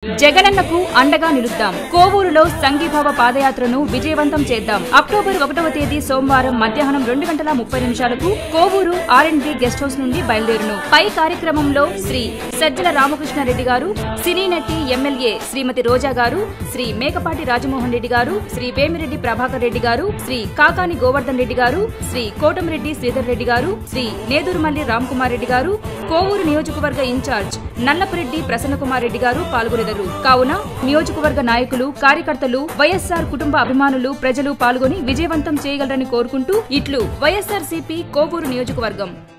జగనన్నకు అండగా నిలుద్దాం కోవూరులో సంఘీభావ పాదయాత్రను విజయవంతం చేద్దాం అక్టోబర్ ఒకటవ తేదీ సోమవారం మధ్యాహ్నం రెండు గంటల ముప్పై నిమిషాలకు Kovur R and B guest house నుండి బయలుదేరును పై కార్యక్రమంలో శ్రీ సజ్జల రామకృష్ణారెడ్డి గారు సినీ నటి ఎమ్మెల్యే శ్రీమతి రోజా గారు శ్రీ మేకపాటి రాజమోహన్ రెడ్డి గారు శ్రీ వేమిరెడ్డి ప్రభాకర్ రెడ్డి గారు శ్రీ కాకాని గోవర్ధన్ రెడ్డి గారు శ్రీ కోటమిరెడ్డి శ్రీధర్ రెడ్డి గారు శ్రీ నేదురుమల్లి రామ్కుమార్ రెడ్డి గారు కోవూరు నియోజకవర్గ ఇన్ఛార్జ్ నల్లపరెడ్డి ప్రసన్నకుమార్ రెడ్డి గారు పాల్గొనెదరు కావున నియోజకవర్గ నాయకులు కార్యకర్తలు వైఎస్ఆర్ కుటుంబ అభిమానులు ప్రజలు పాల్గొని విజయవంతం చేయగలరని కోరుకుంటూ ఇట్లు వైఎస్ఆర్ కోవూరు నియోజకవర్గం